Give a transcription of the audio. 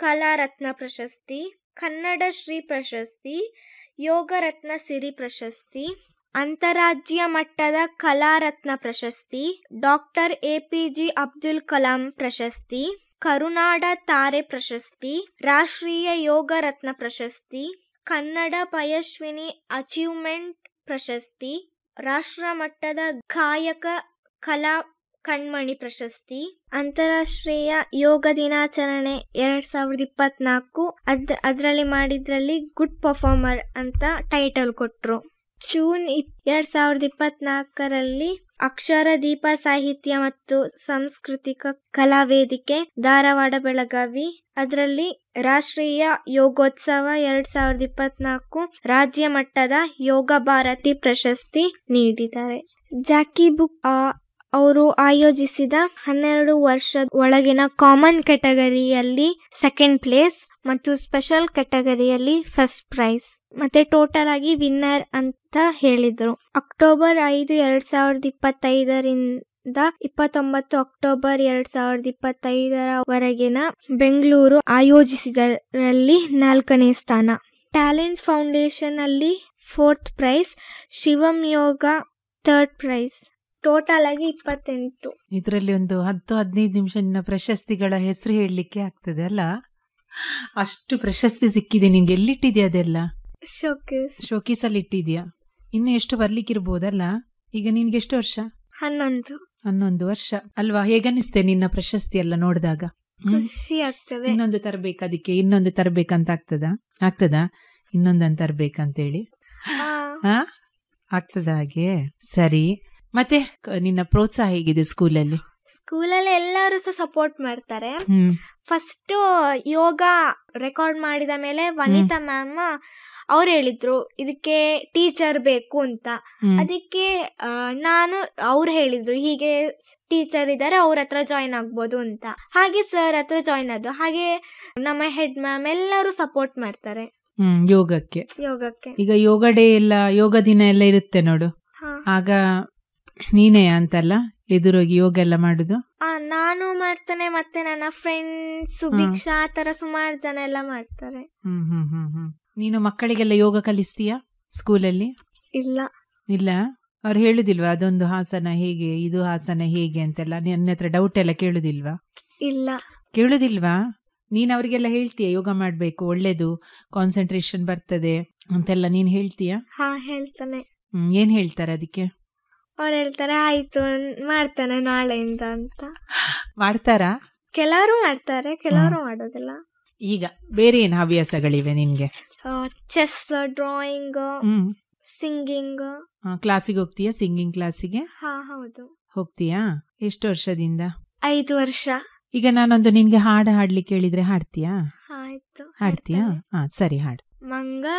ಕಲಾರತ್ನ ಪ್ರಶಸ್ತಿ ಕನ್ನಡ ಶ್ರೀ ಪ್ರಶಸ್ತಿ ಯೋಗರತ್ನ ಸಿರಿ ಪ್ರಶಸ್ತಿ ಅಂತಾರಾಜ್ಯ ಮಟ್ಟದ ಕಲಾರತ್ನ ಪ್ರಶಸ್ತಿ doctor A P J Abdul Kalam ಪ್ರಶಸ್ತಿ ಕರುನಾಡ ತಾರೆ ಪ್ರಶಸ್ತಿ ರಾಷ್ಟ್ರೀಯ ಯೋಗ ರತ್ನ ಪ್ರಶಸ್ತಿ ಕನ್ನಡ ಪಯಶ್ವಿನಿ ಅಚೀವ್ಮೆಂಟ್ ಪ್ರಶಸ್ತಿ ರಾಷ್ಟ್ರ ಮಟ್ಟದ ಗಾಯಕ ಕಲಾ ಕಣ್ಮಣಿ ಪ್ರಶಸ್ತಿ ಅಂತಾರಾಷ್ಟ್ರೀಯ ಯೋಗ ದಿನಾಚರಣೆ ಎರಡ್ ಸಾವಿರದ ಇಪ್ಪತ್ನಾಲ್ಕು ಅದ್ ಅದರಲ್ಲಿ ಮಾಡಿದ್ರಲ್ಲಿ ಗುಡ್ ಪರ್ಫಾರ್ಮರ್ ಅಂತ ಟೈಟಲ್ ಕೊಟ್ರು ಜೂನ್ ಇಪ್ ಎರಡ್ ಸಾವಿರದ ಇಪ್ಪತ್ನಾಲ್ಕರಲ್ಲಿ ಅಕ್ಷರ ದೀಪ ಸಾಹಿತ್ಯ ಮತ್ತು ಸಾಂಸ್ಕೃತಿಕ ಕಲಾ ವೇದಿಕೆ ಧಾರವಾಡ ಬೆಳಗಾವಿ ಅದರಲ್ಲಿ ರಾಷ್ಟ್ರೀಯ ಯೋಗೋತ್ಸವ ಎರಡ್ ಸಾವಿರದ ಇಪ್ಪತ್ನಾಲ್ಕು ರಾಜ್ಯ ಮಟ್ಟದ ಯೋಗ ಭಾರತಿ ಪ್ರಶಸ್ತಿ ನೀಡಿದ್ದಾರೆ ಜಾಕಿ ಬುಕ್ ಅವರು ಆಯೋಜಿಸಿದ ಹನ್ನೆರಡು ವರ್ಷದ ಒಳಗಿನ ಕಾಮನ್ ಕೆಟಗರಿಯಲ್ಲಿ ಸೆಕೆಂಡ್ ಪ್ಲೇಸ್ ಮತ್ತು ಸ್ಪೆಷಲ್ ಕೆಟಗರಿಯಲ್ಲಿ ಫಸ್ಟ್ ಪ್ರೈಸ್ ಮತ್ತೆ ಟೋಟಲ್ ಆಗಿ ವಿನ್ನರ್ ಅಂತ ಹೇಳಿದ್ರು ಅಕ್ಟೋಬರ್ ಐದು ಎರಡ್ ಸಾವಿರದ ಇಪ್ಪತ್ತೈದರಿಂದ ಇಪ್ಪತ್ತೊಂಬತ್ತು ಅಕ್ಟೋಬರ್ ಎರಡ್ ಸಾವಿರದ ಇಪ್ಪತ್ತೈದರವರೆಗಿನ ಬೆಂಗಳೂರು ಆಯೋಜಿಸಿದರಲ್ಲಿ ನಾಲ್ಕನೇ ಸ್ಥಾನ ಟ್ಯಾಲೆಂಟ್ ಫೌಂಡೇಶನ್ ಅಲ್ಲಿ fourth prize Shivam Yoga third prize total ಆಗಿ ಇಪ್ಪತ್ತೆಂಟು ಇದರಲ್ಲಿ ಒಂದು ಹತ್ತು ಹದಿನೈದು ನಿಮಿಷ ನಿನ್ನ ಪ್ರಶಸ್ತಿಗಳ ಹೆಸರು ಹೇಳಲಿಕ್ಕೆ ಆಗ್ತದೆ ಅಲ್ಲ ಅಷ್ಟು ಪ್ರಶಸ್ತಿ ಸಿಕ್ಕಿದೆ ನಿಂಗೆ ಎಲ್ಲಿಟ್ಟಿದ್ಯಾ ಅದೆಲ್ಲ ಶೋಕೇಸ್ ಶೋಕೀಸಲ್ಲಿ ಇಟ್ಟಿದ್ಯಾ ಇನ್ನು ಎಷ್ಟು ಬರ್ಲಿಕ್ಕಿರ್ಬೋದಲ್ಲ ಈಗ ನಿನ್ಗೆ ಎಷ್ಟು ವರ್ಷ ಹನ್ನೊಂದು ಹನ್ನೊಂದು ವರ್ಷ ಅಲ್ವಾ ಹೇಗನ್ನಿಸ್ತೆ ನಿನ್ನ ಪ್ರಶಸ್ತಿ ಎಲ್ಲ ನೋಡಿದಾಗ ಹ್ಮ್ ಖುಷಿ ಆಗ್ತದೆ ಇನ್ನೊಂದು ತರ್ಬೇಕು ಅದಕ್ಕೆ ಇನ್ನೊಂದು ತರ್ಬೇಕಂತ ಆಗ್ತದಾ ಆಗ್ತದಾ ಇನ್ನೊಂದನ್ನು ತರ್ಬೇಕಂತೇಳಿ ಆ, ಹಾ ಆಗ್ತದ ಹಾಗೆ ಸರಿ ಮತ್ತೆ ಕ- ನಿನ್ನ ಪ್ರೋತ್ಸಾಹ ಹೇಗಿದೆ ಸ್ಕೂಲಲ್ಲಿ ಸ್ಕೂಲಲ್ಲಿ ಎಲ್ಲರೂ ಸಹ ಸಪೋರ್ಟ್ ಮಾಡ್ತಾರೆ ಹ್ಮ್ ಫಸ್ಟ್ ಯೋಗ ರೆಕಾರ್ಡ್ ಮಾಡಿದ ಮೇಲೆ ವನಿತಾ ಮ್ಯಾಮ್ ಅವ್ರು ಹೇಳಿದ್ರು ಇದಕ್ಕೆ ಟೀಚರ್ ಬೇಕು ಅಂತ ಹ್ಮ್. ಅದಕ್ಕೆ ಆ, ನಾನು ಅವ್ರು ಹೇಳಿದ್ರು ಹೀಗೆ ಟೀಚರ್ ಇದ್ದಾರೆ ಅವ್ರ ಹತ್ರ ಜಾಯಿನ್ ಆಗ್ಬೋದು ಅಂತ ಹಾಗೆ ಸರ್ ಹತ್ರ ಜಾಯಿನ್ ಆದ್ದು ಹಾಗೆ ನಮ್ಮ ಹೆಡ್ ಮ್ಯಾಮ್ ಎಲ್ಲರೂ ಸಪೋರ್ಟ್ ಮಾಡ್ತಾರೆ ಹ್ಮ್ ಯೋಗಕ್ಕೆ ಯೋಗಕ್ಕೆ ಈಗ ಯೋಗ ಡೇ ಎಲ್ಲ ಯೋಗ ದಿನ ಎಲ್ಲ ಇರುತ್ತೆ ನೋಡು ಹಾ. ಆಗ ನೀನೇ ಅಂತಲ್ಲ ಎದುರೋಗಿ ಯೋಗ ಎಲ್ಲ ಮಾಡುದು ಆ, ನಾನು ಮಾಡ್ತೇನೆ ಮತ್ತೆ ನನ್ನ ಫ್ರೆಂಡ್ ಸುಭಿಕ್ಷಾ ಆ ತರ ಸುಮಾರು ಜನ ಎಲ್ಲ ಮಾಡ್ತಾರೆ ಹ್ಮ್ ಹ್ಮ್ ಹ್ಮ್ ಹ್ಮ್ ನೀನು ಮಕ್ಕಳಿಗೆಲ್ಲ ಯೋಗ ಕಲಿಸ್ತೀಯಾ ಸ್ಕೂಲಲ್ಲಿ ಇಲ್ಲ ಇಲ್ಲ ಅವ್ರು ಹೇಳುದಿಲ್ವಾ ಅದೊಂದು ಹಾಸನ ಹೇಗೆ ಇದು ಹಾಸನ ಹೇಗೆ ಅಂತೆಲ್ಲ ನನ್ನ ಹತ್ರ ಡೌಟ್ ಎಲ್ಲ ಕೇಳುದಿಲ್ವಾ ಇಲ್ಲ ಕೇಳುದಿಲ್ವಾ ನೀನ್ ಅವರಿಗೆಲ್ಲ ಹೇಳ್ತೀಯ ಯೋಗ ಮಾಡ್ಬೇಕು ಒಳ್ಳೇದು ಕಾನ್ಸಂಟ್ರೇಷನ್ ಬರ್ತದೆ ಅಂತೆಲ್ಲ ನೀನ್ ಹೇಳ್ತೀಯಾ ಹಾ ಹೇಳ್ತಾನೆ ಹ್ಮ್ ಏನ್ ಹೇಳ್ತಾರೆ ಅದಕ್ಕೆ ಅವ್ರು ಹೇಳ್ತಾರೆ ಆಯ್ತು ಮಾಡ್ತಾನೆ ನಾಳೆಯಿಂದ ಅಂತ ಮಾಡ್ತಾರಾ ಕೆಲವರು ಮಾಡ್ತಾರೆ ಕೆಲವರು ಮಾಡೋದಿಲ್ಲ ಈಗ ಬೇರೆ ಏನ್ ಹವ್ಯಾಸಗಳಿವೆ ನಿನ್ಗೆ ಚೆಸ್ ಡ್ರಾಯಿಂಗ್ ಹ್ಮ್ ಸಿಂಗಿಂಗ್ ಕ್ಲಾಸಿಗೆ ಹೋಗ್ತೀಯಾ ಸಿಂಗಿಂಗ್ ಕ್ಲಾಸಿಗೆ ಹಾ ಹೌದು ಹೋಗ್ತೀಯಾ ಎಷ್ಟು ವರ್ಷದಿಂದ ಐದು ವರ್ಷ ಈಗ ನಾನೊಂದು ನಿನ್ಗೆ ಹಾಡು ಹಾಡ್ಲಿಕ್ಕೆ ಹೇಳಿದ್ರೆ ಹಾಡ್ತೀಯಾ ಆಯ್ತು ಹಾಡ್ತೀಯಾ ಹೇಳ್ತಾನೆ. ಹಾ ಸರಿ ಹಾಡು ಮಂಗ